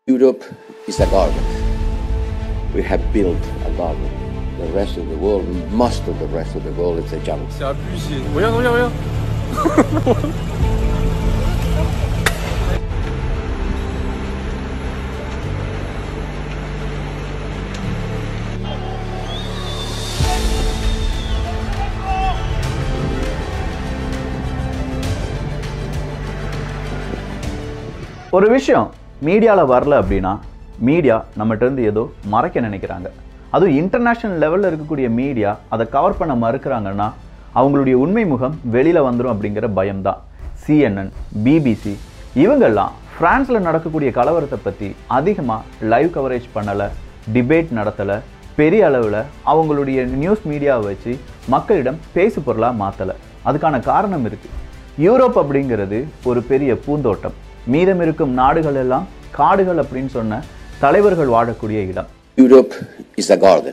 Europe is a garden. We have built a garden. The rest of the world, most of the rest of the world, is a jungle. C'est abusé. Regarde, regarde, regarde. ஒரு விஷயம் மீடியாவில் வரல அப்படின்னா media நம்மகிட்ட இருந்து ஏதோ மறைக்க நினைக்கிறாங்க அதுவும் இன்டர்நேஷனல் லெவலில் இருக்கக்கூடிய மீடியா அதை கவர் பண்ண மறுக்கிறாங்கன்னா அவங்களுடைய உண்மை முகம் வெளியில் வந்துடும் அப்படிங்கிற பயம்தான் சிஎன்என் பிபிசி இவங்கெல்லாம் பிரான்ஸில் நடக்கக்கூடிய கலவரத்தை பற்றி அதிகமாக லைவ் கவரேஜ் பண்ணலை டிபேட் நடத்தலை பெரிய அளவில் அவங்களுடைய நியூஸ் மீடியாவை வச்சு மக்களிடம் பேசு பொருளாக மாற்றலை அதுக்கான காரணம் இருக்குது யூரோப் அப்படிங்கிறது ஒரு பெரிய பூந்தோட்டம் மீதம் இருக்கும் நாடுகள் எல்லாம் காடுகள் அப்படின்னு சொன்ன தலைவர்கள் வாழக்கூடிய இடம் Europe is a garden.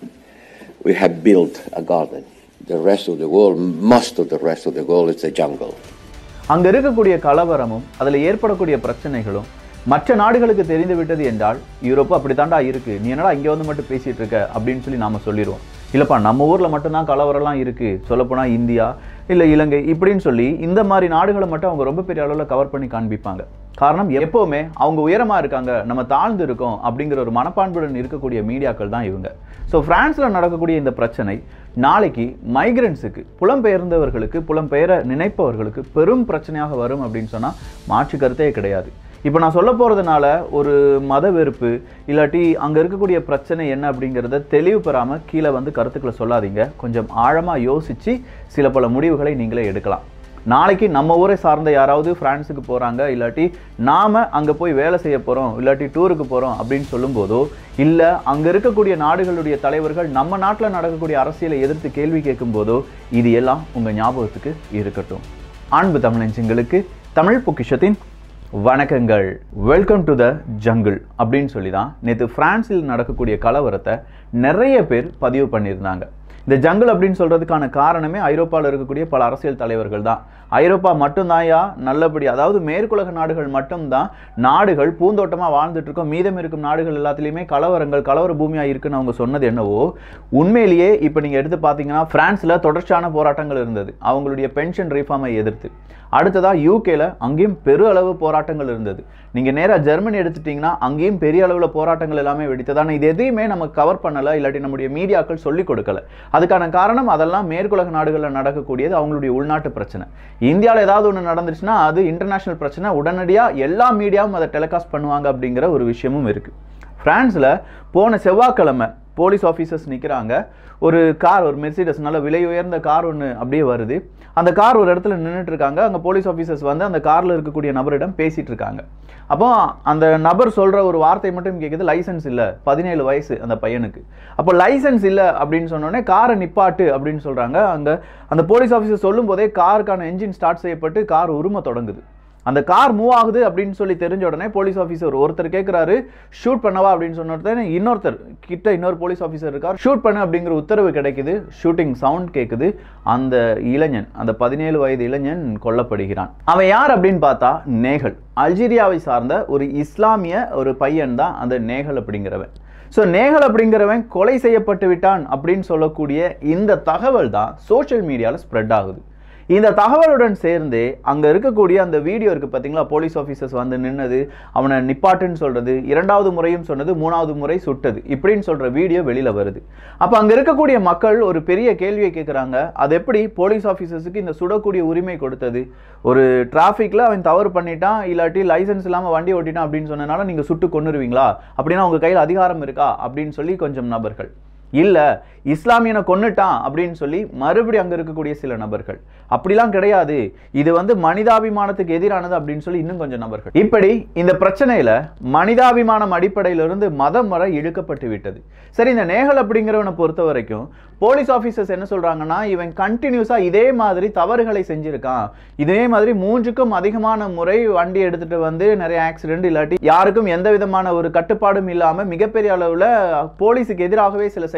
We have built a garden. The rest of the world, most of the rest of the world, is a jungle. அங்க இருக்கக்கூடிய கலவரமும் அதுல ஏற்படக்கூடிய பிரச்சனைகளும் மற்ற நாடுகளுக்கு தெரிந்து விட்டது என்றால் யூரோப்பு அப்படித்தாண்டா இருக்கு நீ என்னடா இங்க வந்து மட்டும் பேசிட்டு இருக்க அப்படின்னு சொல்லி நாம சொல்லிடுவோம் இல்லப்பா நம்ம ஊர்ல மட்டும்தான் கலவரம்லாம் இருக்கு சொல்லப்போனா இந்தியா இல்ல இலங்கை இப்படின்னு சொல்லி இந்த மாதிரி நாடுகளை மட்டும் அவங்க ரொம்ப பெரிய அளவில் கவர் பண்ணி காண்பிப்பாங்க காரணம் எப்பவுமே அவங்க உயரமா இருக்காங்க நம்ம தாழ்ந்து இருக்கோம் அப்படிங்கிற ஒரு மனப்பான்புடன் இருக்கக்கூடிய மீடியாக்கள் தான் இவங்க ஸோ பிரான்ஸ்ல நடக்கக்கூடிய இந்த பிரச்சனை நாளைக்கு மைக்ரன்ஸுக்கு புலம்பெயர்ந்தவர்களுக்கு புலம்பெயர நினைப்பவர்களுக்கு பெரும் பிரச்சனையாக வரும் அப்படின்னு சொன்னா மாற்று கருத்தே கிடையாது இப்போ நான் சொல்ல போகிறதுனால ஒரு மத வெறுப்பு இல்லாட்டி அங்கே இருக்கக்கூடிய பிரச்சனை என்ன அப்படிங்கிறத தெளிவு பெறாமல் கீழே வந்து கருத்துக்களை சொல்லாதீங்க கொஞ்சம் ஆழமாக யோசித்து சில பல முடிவுகளை நீங்களே எடுக்கலாம் நாளைக்கு நம்ம ஊரை சார்ந்த யாராவது பிரான்ஸுக்கு போகிறாங்க இல்லாட்டி நாம் அங்கே போய் வேலை செய்ய போகிறோம் இல்லாட்டி டூருக்கு போகிறோம் அப்படின்னு சொல்லும்போதோ இல்லை அங்கே இருக்கக்கூடிய நாடுகளுடைய தலைவர்கள் நம்ம நாட்டில் நடக்கக்கூடிய அரசியலை எதிர்த்து கேள்வி கேட்கும்போதோ இது எல்லாம் உங்கள் ஞாபகத்துக்கு இருக்கட்டும் அன்பு தமிழஞ்சுங்களுக்கு தமிழ் பொக்கிஷத்தின் வணக்கங்கள் வெல்கம் டு த ஜங்கிள் அப்படின்னு சொல்லி தான் நேற்று பிரான்சில் நடக்கக்கூடிய கலவரத்தை நிறைய பேர் பதிவு பண்ணியிருந்தாங்க இந்த ஜங்கிள் அப்படின்னு சொல்றதுக்கான காரணமே ஐரோப்பாவில் இருக்கக்கூடிய பல அரசியல் தலைவர்கள் தான் ஐரோப்பா மட்டும்தான்யா நல்லபடி அதாவது மேற்குலக நாடுகள் மட்டும்தான் நாடுகள் பூந்தோட்டமாக வாழ்ந்துட்டு இருக்கோம் மீதம் இருக்கும் நாடுகள் எல்லாத்துலேயுமே கலவரங்கள் கலவர பூமியாக இருக்குன்னு அவங்க சொன்னது என்னவோ உண்மையிலேயே இப்போ நீங்கள் எடுத்து பார்த்தீங்கன்னா பிரான்ஸில் தொடர்ச்சியான போராட்டங்கள் இருந்தது அவங்களுடைய பென்ஷன் ரீஃபார்மை எதிர்த்து அடுத்ததாக யூகேல அங்கேயும் பெரு அளவு போராட்டங்கள் இருந்தது நீங்கள் நேராக ஜெர்மனி எடுத்துட்டிங்கன்னா அங்கேயும் பெரிய அளவில் போராட்டங்கள் எல்லாமே வெடித்தது ஆனால் இது எதையுமே நம்ம கவர் பண்ணலை இல்லாட்டி நம்முடைய மீடியாக்கள் சொல்லிக் கொடுக்கல அதுக்கான காரணம் அதெல்லாம் மேற்குலக நாடுகளில் நடக்கக்கூடியது அவங்களுடைய உள்நாட்டு பிரச்சனை இந்தியாவில் ஏதாவது ஒன்று நடந்துச்சுன்னா அது இன்டர்நேஷனல் பிரச்சனை உடனடியாக எல்லா மீடியாவும் அதை டெலிகாஸ்ட் பண்ணுவாங்க அப்படிங்கிற ஒரு விஷயமும் இருக்குது பிரான்ஸில் போன செவ்வாய்க்கிழமை போலீஸ் ஆஃபீஸர்ஸ் நிற்கிறாங்க ஒரு கார் ஒரு மெர்சிடஸ் நல்ல விலை உயர்ந்த கார் ஒன்று அப்படியே வருது அந்த கார் ஒரு இடத்துல நின்றுட்டு இருக்காங்க அங்கே போலீஸ் ஆஃபீஸர்ஸ் வந்து அந்த காரில் இருக்கக்கூடிய நபரிடம் பேசிகிட்டு இருக்காங்க அப்போ அந்த நபர் சொல்கிற ஒரு வார்த்தை மட்டும் கேட்குது லைசன்ஸ் இல்லை பதினேழு வயசு அந்த பையனுக்கு அப்போ லைசன்ஸ் இல்லை அப்படின்னு சொன்னோடனே காரை நிப்பாட்டு அப்படின்னு சொல்கிறாங்க அங்கே அந்த போலீஸ் ஆஃபீஸர் சொல்லும் போதே காருக்கான என்ஜின் ஸ்டார்ட் செய்யப்பட்டு கார் உரும தொடங்குது அந்த கார் மூவ் ஆகுது அப்படின்னு சொல்லி தெரிஞ்ச உடனே போலீஸ் ஆஃபீஸர் ஒருத்தர் கேட்குறாரு ஷூட் பண்ணவா அப்படின்னு சொன்ன உடனே இன்னொருத்தர் கிட்ட இன்னொரு போலீஸ் ஆஃபீஸர் இருக்கார் ஷூட் பண்ணு அப்படிங்கிற உத்தரவு கிடைக்குது ஷூட்டிங் சவுண்ட் கேட்குது அந்த இளைஞன் அந்த பதினேழு வயது இளைஞன் கொல்லப்படுகிறான் அவன் யார் அப்படின்னு பார்த்தா நேகல் அல்ஜீரியாவை சார்ந்த ஒரு இஸ்லாமிய ஒரு பையன் தான் அந்த நேகல் அப்படிங்கிறவன் ஸோ நேகல் அப்படிங்கிறவன் கொலை செய்யப்பட்டு விட்டான் அப்படின்னு சொல்லக்கூடிய இந்த தகவல் தான் சோஷியல் மீடியாவில் ஸ்ப்ரெட் ஆகுது இந்த தகவலுடன் சேர்ந்து அங்கே இருக்கக்கூடிய அந்த வீடியோ இருக்குது பார்த்தீங்களா போலீஸ் ஆஃபீஸர்ஸ் வந்து நின்னது அவனை நிப்பாட்டுன்னு சொல்கிறது இரண்டாவது முறையும் சொன்னது மூணாவது முறை சுட்டது இப்படின்னு சொல்கிற வீடியோ வெளியில் வருது அப்போ அங்கே இருக்கக்கூடிய மக்கள் ஒரு பெரிய கேள்வியை கேட்குறாங்க அது எப்படி போலீஸ் ஆஃபீஸர்ஸுக்கு இந்த சுடக்கூடிய உரிமை கொடுத்தது ஒரு டிராஃபிக்கில் அவன் தவறு பண்ணிட்டான் இல்லாட்டி லைசன்ஸ் இல்லாமல் வண்டி ஓட்டிட்டான் அப்படின்னு சொன்னனால நீங்கள் சுட்டு கொண்டுருவீங்களா அப்படின்னா உங்கள் கையில் அதிகாரம் இருக்கா அப்படின்னு சொல்லி கொஞ்சம் நபர்கள் இல்லை இஸ்லாமியனை கொன்னுட்டான் அப்படின்னு சொல்லி மறுபடியும் அங்கே இருக்கக்கூடிய சில நபர்கள் அப்படிலாம் கிடையாது இது வந்து மனிதாபிமானத்துக்கு எதிரானது அப்படின்னு சொல்லி இன்னும் கொஞ்சம் நபர்கள் இப்படி இந்த பிரச்சனையில மனிதாபிமானம் அடிப்படையிலிருந்து மதம் வரை இழுக்கப்பட்டு விட்டது சரி இந்த நேகல் அப்படிங்கிறவனை பொறுத்த வரைக்கும் போலீஸ் ஆஃபீஸர்ஸ் என்ன சொல்றாங்கன்னா இவன் கண்டினியூஸா இதே மாதிரி தவறுகளை செஞ்சிருக்கான் இதே மாதிரி மூன்றுக்கும் அதிகமான முறை வண்டி எடுத்துட்டு வந்து நிறைய ஆக்சிடென்ட் இல்லாட்டி யாருக்கும் எந்த விதமான ஒரு கட்டுப்பாடும் இல்லாம மிகப்பெரிய அளவுல போலீஸுக்கு எதிராகவே சில செயல்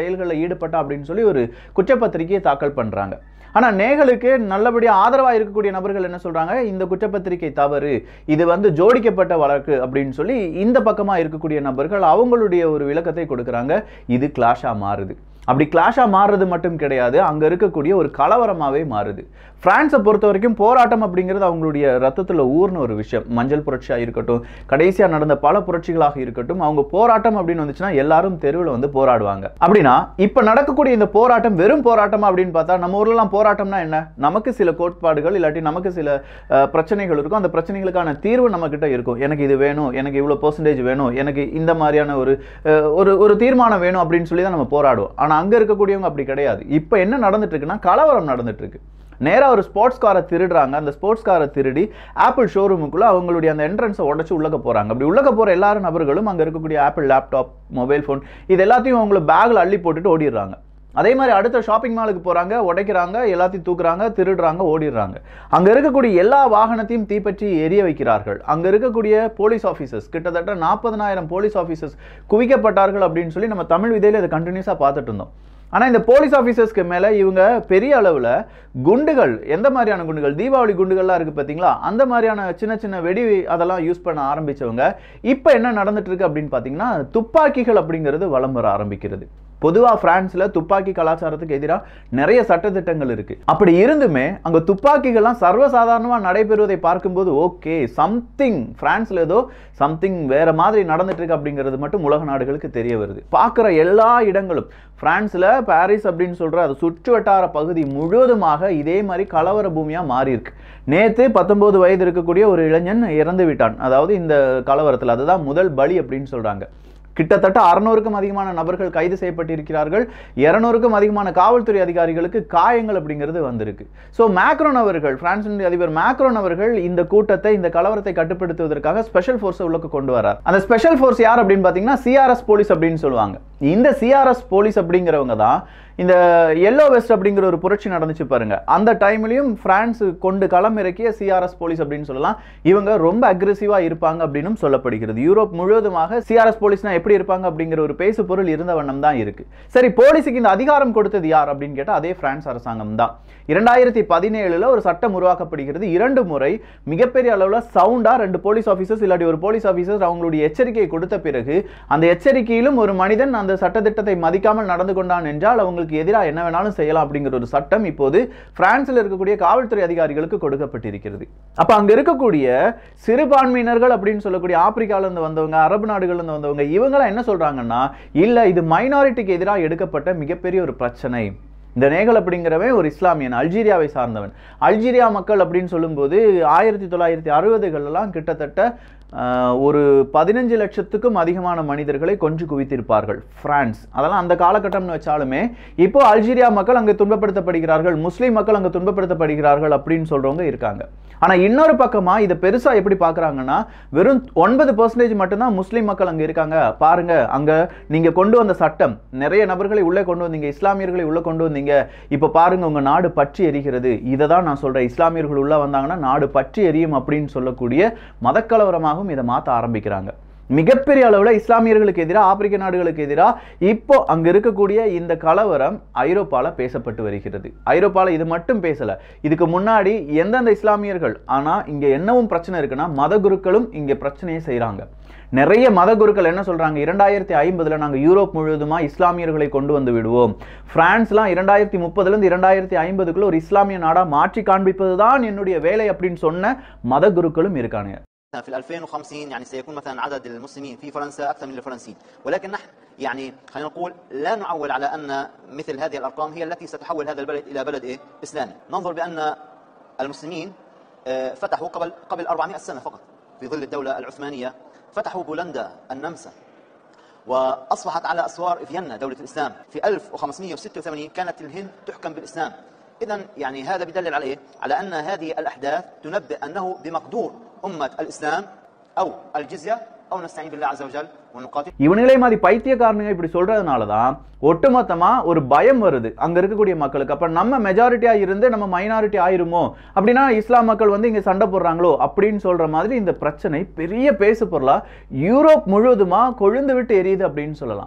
செயல்களில் ஈடுபட்டா அப்படின்னு சொல்லி ஒரு குற்றப்பத்திரிகையை தாக்கல் பண்றாங்க ஆனா நேகலுக்கு நல்லபடியா ஆதரவா இருக்கக்கூடிய நபர்கள் என்ன சொல்றாங்க இந்த குற்றப்பத்திரிகை தவறு இது வந்து ஜோடிக்கப்பட்ட வழக்கு அப்படின்னு சொல்லி இந்த பக்கமா இருக்கக்கூடிய நபர்கள் அவங்களுடைய ஒரு விளக்கத்தை கொடுக்கறாங்க இது கிளாஷா மாறுது அப்படி கிளாஷா மாறுறது மட்டும் கிடையாது அங்க இருக்கக்கூடிய ஒரு கலவரமாவே மாறுது பிரான்ஸை பொறுத்த வரைக்கும் போராட்டம் அப்படிங்கிறது அவங்களுடைய ரத்தத்துல ஊர்ன ஒரு விஷயம் மஞ்சள் புரட்சியா இருக்கட்டும் கடைசியா நடந்த பல புரட்சிகளாக இருக்கட்டும் அவங்க போராட்டம் அப்படின்னு வந்துச்சுன்னா எல்லாரும் தெருவில் வந்து போராடுவாங்க அப்படின்னா இப்ப நடக்கக்கூடிய இந்த போராட்டம் வெறும் போராட்டமா அப்படின்னு பார்த்தா நம்ம ஊர்லலாம் போராட்டம்னா என்ன நமக்கு சில கோட்பாடுகள் இல்லாட்டி நமக்கு சில அஹ், பிரச்சனைகள் இருக்கும் அந்த பிரச்சனைகளுக்கான தீர்வு நம்ம கிட்ட இருக்கும் எனக்கு இது வேணும் எனக்கு இவ்வளோ பர்சன்டேஜ் வேணும் எனக்கு இந்த மாதிரியான ஒரு அஹ், ஒரு ஒரு தீர்மானம் வேணும் அப்படின்னு சொல்லி தான் நம்ம போராடுவோம் ஆனா அங்க இருக்கக்கூடியவங்க அப்படி கிடையாது இப்போ என்ன நடந்துட்டு இருக்குன்னா கலவரம் நடந்துட்டு இருக்கு நேரா ஒரு ஸ்போர்ட்ஸ் காரை திருடுறாங்க அந்த ஸ்போர்ட்ஸ் காரை திருடி ஆப்பிள் ஷோரூமுக்குள்ள அவங்களுடைய அந்த என்ட்ரன்ஸை உடச்சு உள்ளக்க போறாங்க அப்படி உள்ளக்க போற எல்லாரும் நபர்களும் அங்க இருக்கக்கூடிய ஆப்பிள் லேப்டாப் மொபைல் ஃபோன் இது எல்லாத்தையும் அவங்கள பேக்ல அள்ளி போட்டுட்டு ஓடிடுறாங்க அதே மாதிரி அடுத்த ஷாப்பிங் மாலுக்கு போறாங்க உடைக்கிறாங்க எல்லாத்தையும் தூக்குறாங்க திருடுறாங்க ஓடிடுறாங்க அங்க இருக்கக்கூடிய எல்லா வாகனத்தையும் தீப்பற்றி எரிய வைக்கிறார்கள் அங்க இருக்கக்கூடிய போலீஸ் ஆஃபீஸர்ஸ் கிட்டத்தட்ட நாற்பதனாயிரம் போலீஸ் ஆஃபீஸர்ஸ் குவிக்கப்பட்டார்கள் அப்படின்னு சொல்லி நம்ம தமிழ் விதையில இதை கண்டினியூஸாக பார்த்துட்டு இருந்தோம் ஆனா இந்த போலீஸ் ஆஃபீஸர்ஸ்க்கு மேல இவங்க பெரிய அளவுல குண்டுகள் எந்த மாதிரியான குண்டுகள் தீபாவளி குண்டுகள்லாம் இருக்கு பாத்தீங்களா அந்த மாதிரியான சின்ன சின்ன வெடி அதெல்லாம் யூஸ் பண்ண ஆரம்பிச்சவங்க இப்போ என்ன நடந்துட்டு இருக்கு அப்படின்னு பாத்தீங்கன்னா துப்பாக்கிகள் அப்படிங்கிறது வலம் வர ஆரம்பிக்கிறது பொதுவா பிரான்ஸ்ல துப்பாக்கி கலாச்சாரத்துக்கு எதிராக நிறைய சட்டத்திட்டங்கள் இருக்கு அப்படி இருந்துமே அங்க துப்பாக்கிகள்லாம் சர்வசாதாரணமா நடைபெறுவதை பார்க்கும்போது ஓகே சம்திங் பிரான்ஸ்ல ஏதோ சம்திங் வேற மாதிரி நடந்துட்டு இருக்கு அப்படிங்கிறது மட்டும் உலக நாடுகளுக்கு தெரிய வருது பார்க்குற எல்லா இடங்களும் பிரான்ஸ்ல பாரிஸ் அப்படின்னு சொல்ற அது சுற்று வட்டார பகுதி முழுவதுமாக இதே மாதிரி கலவர பூமியா மாறி இருக்கு நேத்து பத்தொன்பது வயது இருக்கக்கூடிய ஒரு இளைஞன் இறந்து விட்டான் அதாவது இந்த கலவரத்தில் அதுதான் முதல் பலி அப்படின்னு சொல்றாங்க கிட்டத்தட்ட அறுநூறுக்கும் அதிகமான நபர்கள் கைது செய்யப்பட்டிருக்கிறார்கள் இருநூறுக்கும் அதிகமான காவல்துறை அதிகாரிகளுக்கு காயங்கள் அப்படிங்கிறது வந்திருக்கு ஸோ மேக்ரோன் அவர்கள் பிரான்சின் அதிபர் மேக்ரோன் அவர்கள் இந்த கூட்டத்தை இந்த கலவரத்தை கட்டுப்படுத்துவதற்காக ஸ்பெஷல் ஃபோர்ஸை உள்ளக்கு கொண்டு வரார் அந்த ஸ்பெஷல் ஃபோர்ஸ் யார் அப்படின்னு பார்த்தீங்கன்னா சிஆர்எஸ் போலீஸ் அப்படின்னு சொல்லுவாங்க இந்த சிஆர்எஸ் போலீஸ் அப்படிங்கிறவங்க தான் இந்த எல்லோ வெஸ்ட் அப்படிங்கிற ஒரு புரட்சி நடந்துச்சு பாருங்க அந்த டைம்லயும் பிரான்ஸ் கொண்டு களம் இறக்கிய சிஆர்எஸ் போலீஸ் அப்படின்னு சொல்லலாம் இவங்க ரொம்ப அக்ரெசிவா இருப்பாங்க அப்படின்னும் சொல்லப்படுகிறது யூரோப் முழுவதுமாக சிஆர்எஸ் போலீஸ்னா எப்படி இருப்பாங்க அப்படிங்கிற ஒரு பேசு பொருள் இருந்த வண்ணம் தான் இருக்கு சரி போலீஸுக்கு இந்த அதிகாரம் கொடுத்தது யார் அப்படின்னு கேட்டா அதே பிரான்ஸ் அரசாங்கம் தான் இரண்டாயிரத்தி பதினேழுல ஒரு சட்டம் உருவாக்கப்படுகிறது இரண்டு முறை மிகப்பெரிய அளவுல சவுண்டா ரெண்டு போலீஸ் ஆஃபீஸர்ஸ் இல்லாட்டி ஒரு போலீஸ் ஆஃபீஸர்ஸ் அவங்களுடைய எச்சரிக்கையை கொடுத்த பிறகு அந்த எச்சரிக்கையிலும் ஒரு மனிதன் அந்த சட்டத்திட்டத்தை மதிக்காமல் நடந்து கொண்டான் என்றால் அவங்களுக்கு எதிராக என்ன வேணாலும் செய்யலாம் அப்படிங்கிற ஒரு சட்டம் இப்போது பிரான்சில் இருக்கக்கூடிய காவல்துறை அதிகாரிகளுக்கு கொடுக்கப்பட்டிருக்கிறது அப்ப அங்க இருக்கக்கூடிய சிறுபான்மையினர்கள் அப்படின்னு சொல்லக்கூடிய ஆப்பிரிக்கால இருந்து வந்தவங்க அரபு நாடுகள்ல இருந்து வந்தவங்க இவங்களாம் என்ன சொல்றாங்கன்னா இல்ல இது மைனாரிட்டிக்கு எதிராக எடுக்கப்பட்ட மிகப்பெரிய ஒரு பிரச்சனை இந்த நேகல் அப்படிங்கிறவன் ஒரு இஸ்லாமியன் அல்ஜீரியாவை சார்ந்தவன் அல்ஜீரியா மக்கள் அப்படின்னு சொல்லும்போது ஆயிரத்தி தொள்ளாயிரத்தி அறுபதுகளெல்லாம் கிட்டத்தட்ட ஆஹ், ஒரு பதினஞ்சு லட்சத்துக்கும் அதிகமான மனிதர்களை கொஞ்சு குவித்திருப்பார்கள் பிரான்ஸ் அதெல்லாம் அந்த காலகட்டம்னு வச்சாலுமே இப்போ அல்ஜீரியா மக்கள் அங்கே துன்பப்படுத்தப்படுகிறார்கள் முஸ்லீம் மக்கள் அங்கே துன்பப்படுத்தப்படுகிறார்கள் அப்படின்னு சொல்றவங்க இருக்காங்க ஆனா இன்னொரு பக்கமா இதை பெருசா எப்படி பார்க்கறாங்கன்னா வெறும் ஒன்பது பர்சன்டேஜ் மட்டும்தான் முஸ்லீம் மக்கள் அங்க இருக்காங்க பாருங்க அங்க நீங்க கொண்டு வந்த சட்டம் நிறைய நபர்களை உள்ளே கொண்டு வந்தீங்க இஸ்லாமியர்களை உள்ள கொண்டு வந்தீங்க இப்ப பாருங்க உங்க நாடு பற்றி எரிகிறது இதை தான் நான் சொல்றேன் இஸ்லாமியர்கள் உள்ள வந்தாங்கன்னா நாடு பற்றி எரியும் அப்படின்னு சொல்லக்கூடிய மதக்கலவரமாகவும் இதை மாத்த ஆரம்பிக்கிறாங்க மிகப்பெரிய அளவுல இஸ்லாமியர்களுக்கு எதிராக ஆப்பிரிக்க நாடுகளுக்கு எதிராக இப்போ அங்க இருக்கக்கூடிய இந்த கலவரம் ஐரோப்பால பேசப்பட்டு வருகிறது ஐரோப்பால இது மட்டும் பேசல இதுக்கு முன்னாடி எந்தெந்த இஸ்லாமியர்கள் ஆனா இங்க என்னவும் பிரச்சனை இருக்குன்னா மத குருக்களும் இங்க பிரச்சனையை செய்றாங்க நிறைய மத குருக்கள் என்ன சொல்றாங்க இரண்டாயிரத்தி ஐம்பதுல நாங்க யூரோப் முழுவதுமா இஸ்லாமியர்களை கொண்டு வந்து விடுவோம் பிரான்ஸ்லாம் இரண்டாயிரத்தி முப்பதுல இருந்து இரண்டாயிரத்தி ஐம்பதுக்குள்ள ஒரு இஸ்லாமிய நாடா மாற்றி காண்பிப்பதுதான் என்னுடைய வேலை அப்படின்னு சொன்ன மத குருக்களும் இருக்காங்க في 2050 يعني سيكون مثلا عدد المسلمين في فرنسا اكثر من الفرنسيين ولكن نحن يعني خلينا نقول لا نعول على ان مثل هذه الارقام هي التي ستحول هذا البلد الى بلد ايه اسلامي ننظر بان المسلمين آه، فتحوا قبل قبل 400 سنه فقط في ظل الدوله العثمانيه فتحوا بولندا النمسا واصبحت على اسوار فيينا دوله الاسلام في 1586 كانت الهند تحكم بالاسلام اذا يعني هذا بدلل على ايه؟ على ان هذه الاحداث تنبئ انه بمقدور امه الاسلام او الجزيه او نستعين بالله عز وجل ونقاتل இவனுங்களே மாதிரி பைத்தியக்காரனுங்க இப்படி சொல்றதுனால தான் ஒட்டுமொத்தமா ஒரு பயம் வருது அங்க இருக்கக்கூடிய மக்களுக்கு அப்ப நம்ம மெஜாரிட்டியா இருந்து நம்ம மைனாரிட்டி ஆயிருமோ அப்படின்னா இஸ்லாம் மக்கள் வந்து இங்க சண்டை போடுறாங்களோ அப்படின்னு சொல்ற மாதிரி இந்த பிரச்சனை பெரிய பேசு பொருளா யூரோப் முழுவதுமா கொழுந்து விட்டு எரியுது அப்படின்னு சொல்லலாம்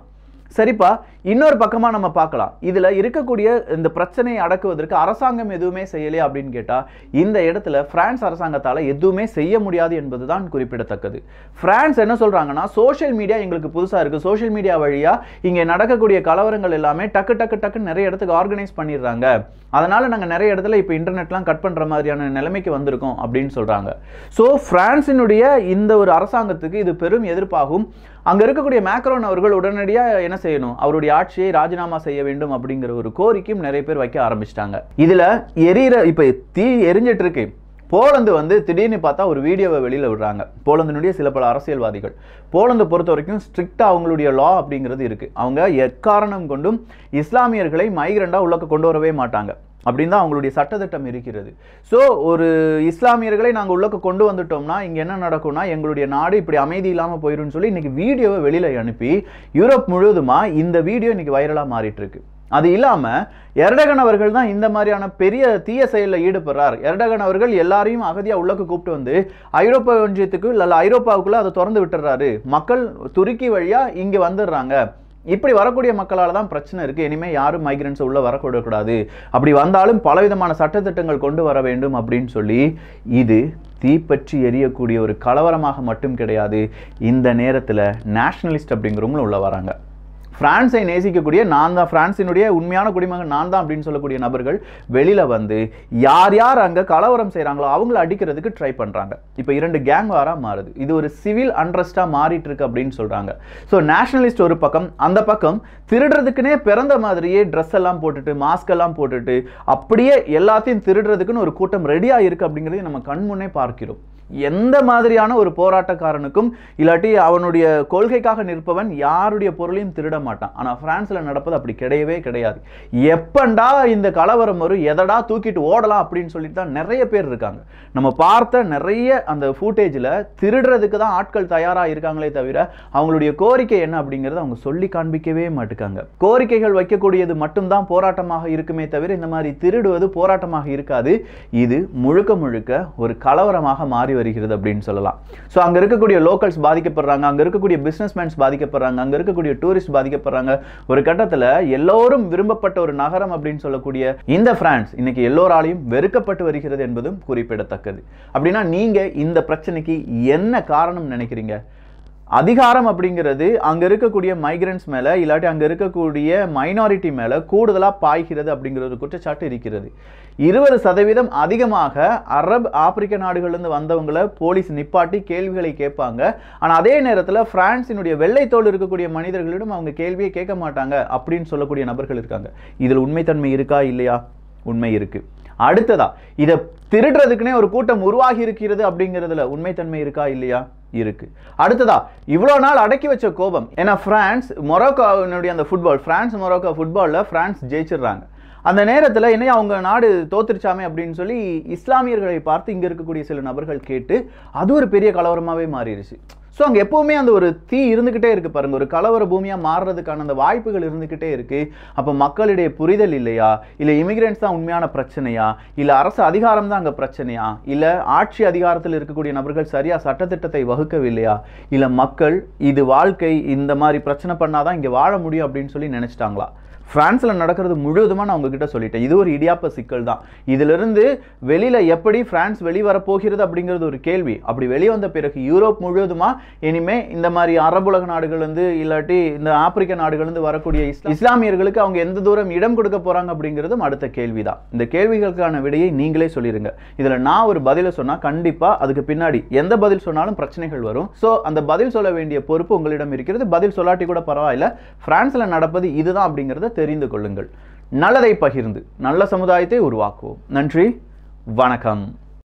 சரிப்பா இன்னொரு பக்கமா நம்ம பார்க்கலாம் இதுல இருக்கக்கூடிய இந்த பிரச்சனையை அடக்குவதற்கு அரசாங்கம் எதுவுமே செய்யலையா அப்படின்னு கேட்டா இந்த இடத்துல பிரான்ஸ் அரசாங்கத்தால எதுவுமே செய்ய முடியாது என்பதுதான் குறிப்பிடத்தக்கது பிரான்ஸ் என்ன சொல்றாங்கன்னா சோஷியல் மீடியா எங்களுக்கு புதுசா இருக்கு சோஷியல் மீடியா வழியா இங்க நடக்கக்கூடிய கலவரங்கள் எல்லாமே டக்கு டக்கு டக்கு நிறைய இடத்துக்கு ஆர்கனைஸ் பண்ணிடுறாங்க அதனால நாங்க நிறைய இடத்துல இப்போ இன்டர்நெட்லாம் கட் பண்ற மாதிரியான நிலைமைக்கு வந்திருக்கோம் அப்படின்னு சொல்றாங்க ஸோ பிரான்சினுடைய இந்த ஒரு அரசாங்கத்துக்கு இது பெரும் எதிர்ப்பாகும் அங்க இருக்கக்கூடிய மேக்ரோன் அவர்கள் உடனடியா என்ன செய்யணும் அவருடைய ஆட்சியை ராஜினாமா செய்ய வேண்டும் அப்படிங்கிற ஒரு கோரிக்கையும் நிறைய பேர் வைக்க ஆரம்பிச்சிட்டாங்க இதுல எரியிற இப்ப தீ எரிஞ்சிட்டு இருக்கு போலந்து வந்து திடீர்னு பார்த்தா ஒரு வீடியோவை வெளியில விடுறாங்க போலந்தினுடைய சில பல அரசியல்வாதிகள் போலந்து பொறுத்த வரைக்கும் ஸ்ட்ரிக்டா அவங்களுடைய லா அப்படிங்கிறது இருக்கு அவங்க எக்காரணம் கொண்டும் இஸ்லாமியர்களை மைக்ரண்டா உள்ளக்க கொண்டு வரவே மாட்டாங்க அப்படின்னு தான் அவங்களுடைய சட்டத்திட்டம் இருக்கிறது ஸோ ஒரு இஸ்லாமியர்களை நாங்கள் உள்ளக்க கொண்டு வந்துட்டோம்னா இங்கே என்ன நடக்கும்னா எங்களுடைய நாடு இப்படி அமைதி இல்லாமல் போயிரும்னு சொல்லி இன்னைக்கு வீடியோவை வெளியில் அனுப்பி யூரோப் முழுவதுமா இந்த வீடியோ இன்னைக்கு வைரலாக மாறிட்டு இருக்கு அது இல்லாம எர்டகன் அவர்கள் தான் இந்த மாதிரியான பெரிய தீய செயலில் ஈடுபடுறார் எர்டகன் அவர்கள் எல்லாரையும் அகதியா உள்ளக்கு கூப்பிட்டு வந்து ஐரோப்பா ஒன்றியத்துக்கு இல்ல ஐரோப்பாவுக்குள்ள அதை திறந்து விட்டுறாரு மக்கள் துருக்கி வழியா இங்க வந்துடுறாங்க இப்படி வரக்கூடிய மக்களால தான் பிரச்சனை இருக்கு இனிமே யாரும் மைக்ரன்ஸ் உள்ள வரக்கூடாது அப்படி வந்தாலும் பலவிதமான சட்டத்திட்டங்கள் கொண்டு வர வேண்டும் அப்படின்னு சொல்லி இது தீப்பற்றி எரியக்கூடிய ஒரு கலவரமாக மட்டும் கிடையாது இந்த நேரத்தில் நேஷனலிஸ்ட் அப்படிங்கிறவங்களும் உள்ள வராங்க பிரான்ஸை நேசிக்கக்கூடிய நான் தான் பிரான்சினுடைய உண்மையான குடிமகன் நான் தான் அப்படின்னு சொல்லக்கூடிய நபர்கள் வெளியில வந்து யார் யார் அங்க கலவரம் செய்றாங்களோ அவங்கள அடிக்கிறதுக்கு ட்ரை பண்றாங்க இப்போ இரண்டு கேங் வாரா மாறுது இது ஒரு சிவில் அண்ட்ரஸ்டா மாறிட்டு இருக்கு அப்படின்னு சொல்றாங்க ஸோ நேஷனலிஸ்ட் ஒரு பக்கம் அந்த பக்கம் திருடுறதுக்குனே பிறந்த மாதிரியே ட்ரெஸ் எல்லாம் போட்டுட்டு மாஸ்க் எல்லாம் போட்டுட்டு அப்படியே எல்லாத்தையும் திருடுறதுக்குன்னு ஒரு கூட்டம் ரெடியா இருக்கு அப்படிங்கிறதையும் நம்ம கண்முன்னே பார்க்கிறோம் எந்த மாதிரியான ஒரு போராட்டக்காரனுக்கும் இல்லாட்டி அவனுடைய கொள்கைக்காக நிற்பவன் யாருடைய பொருளையும் திருட மாட்டான் ஆனா பிரான்ஸ்ல நடப்பது அப்படி கிடையவே கிடையாது எப்பண்டா இந்த கலவரம் வரும் எதடா தூக்கிட்டு ஓடலாம் அப்படின்னு சொல்லிட்டு தான் நிறைய பேர் இருக்காங்க நம்ம பார்த்த நிறைய அந்த ஃபூட்டேஜில் திருடுறதுக்கு தான் ஆட்கள் தயாரா இருக்காங்களே தவிர அவங்களுடைய கோரிக்கை என்ன அப்படிங்கறத அவங்க சொல்லி காண்பிக்கவே மாட்டுக்காங்க கோரிக்கைகள் வைக்கக்கூடியது மட்டும்தான் போராட்டமாக இருக்குமே தவிர இந்த மாதிரி திருடுவது போராட்டமாக இருக்காது இது முழுக்க முழுக்க ஒரு கலவரமாக மாறி வருகிறது அப்படின்னு சொல்லலாம் ஸோ அங்க இருக்கக்கூடிய லோக்கல்ஸ் பாதிக்கப்படுறாங்க அங்க இருக்கக்கூடிய பிசினஸ்மேன்ஸ் பாதிக்கப்படுறாங்க அங்க இருக்கக்கூடிய டூரிஸ்ட் பாதிக்கப்படுறாங்க ஒரு கட்டத்துல எல்லோரும் விரும்பப்பட்ட ஒரு நகரம் அப்படின்னு சொல்லக்கூடிய இந்த பிரான்ஸ் இன்னைக்கு எல்லோராலையும் வெறுக்கப்பட்டு வருகிறது என்பதும் குறிப்பிடத்தக்கது அப்படின்னா நீங்க இந்த பிரச்சனைக்கு என்ன காரணம் நினைக்கிறீங்க அதிகாரம் அப்படிங்கிறது அங்க இருக்கக்கூடிய மைக்ரன்ஸ் மேல இல்லாட்டி அங்க இருக்கக்கூடிய மைனாரிட்டி மேல கூடுதலா பாய்கிறது அப்படிங்கிற ஒரு குற்றச்சாட்டு இருக்கிறது இருபது சதவீதம் அதிகமாக அரப் ஆப்பிரிக்க நாடுகள்லேருந்து வந்தவங்களை போலீஸ் நிப்பாட்டி கேள்விகளை கேட்பாங்க ஆனா அதே நேரத்துல பிரான்சினுடைய வெள்ளைத்தோல் இருக்கக்கூடிய மனிதர்களிடம் அவங்க கேள்வியை கேட்க மாட்டாங்க அப்படின்னு சொல்லக்கூடிய நபர்கள் இருக்காங்க இதுல உண்மைத்தன்மை இருக்கா இல்லையா உண்மை இருக்கு அடுத்ததா இதை திருடுறதுக்குனே ஒரு கூட்டம் உருவாகி இருக்கிறது அப்படிங்கிறதுல உண்மைத்தன்மை இருக்கா இல்லையா இருக்கு அடுத்ததா இவ்வளோ நாள் அடக்கி வச்ச கோபம் ஏன்னா பிரான்ஸ் மொரோக்கோவினுடைய அந்த ஃபுட்பால் பிரான்ஸ் மொரோக்கோ ஃபுட்பாலில் பிரான்ஸ் ஜெயிச்சிடுறாங்க அந்த நேரத்தில் என்ன அவங்க நாடு தோத்துருச்சாமே அப்படின்னு சொல்லி இஸ்லாமியர்களை பார்த்து இங்கே இருக்கக்கூடிய சில நபர்கள் கேட்டு அது ஒரு பெரிய கலவரமாகவே மாறிடுச்சு ஸோ அங்கே எப்போவுமே அந்த ஒரு தீ இருந்துக்கிட்டே இருக்கு பாருங்க ஒரு கலவர பூமியாக மாறுறதுக்கான அந்த வாய்ப்புகள் இருந்துக்கிட்டே இருக்கு அப்போ மக்களிடையே புரிதல் இல்லையா இல்லை இமிகிரண்ட்ஸ் தான் உண்மையான பிரச்சனையா இல்லை அரசு அதிகாரம் தான் அங்கே பிரச்சனையா இல்லை ஆட்சி அதிகாரத்தில் இருக்கக்கூடிய நபர்கள் சரியா சட்டத்திட்டத்தை வகுக்கவில்லையா இல்லை மக்கள் இது வாழ்க்கை இந்த மாதிரி பிரச்சனை பண்ணாதான் இங்கே வாழ முடியும் அப்படின்னு சொல்லி நினைச்சிட்டாங்களா பிரான்ஸில் நடக்கிறது முழுவதுமா நான் உங்ககிட்ட சொல்லிட்டேன் இது ஒரு இடியாப்ப சிக்கல் தான் இதிலிருந்து வெளியில எப்படி பிரான்ஸ் வெளிவர போகிறது அப்படிங்கிறது ஒரு கேள்வி அப்படி வெளிவந்த பிறகு யூரோப் முழுவதுமா இனிமே இந்த மாதிரி அரபுலக நாடுகள் வந்து இல்லாட்டி இந்த ஆப்பிரிக்க நாடுகள் இருந்து வரக்கூடிய இஸ்லா- இஸ்லாமியர்களுக்கு அவங்க எந்த தூரம் இடம் கொடுக்க போறாங்க அப்படிங்கிறதும் அடுத்த கேள்விதான் இந்த கேள்விகளுக்கான விடையை நீங்களே சொல்லிருங்க இதுல நான் ஒரு பதிலை சொன்னா கண்டிப்பா அதுக்கு பின்னாடி எந்த பதில் சொன்னாலும் பிரச்சனைகள் வரும் சோ அந்த பதில் சொல்ல வேண்டிய பொறுப்பு உங்களிடம் இருக்கிறது பதில் சொல்லாட்டி கூட பரவாயில்ல பிரான்ஸ்ல நடப்பது இதுதான் அப்படிங்கிறத தெரிந்து கொள்ளுங்கள் நல்லதை பகிர்ந்து நல்ல சமுதாயத்தை உருவாக்குவோம் நன்றி வணக்கம்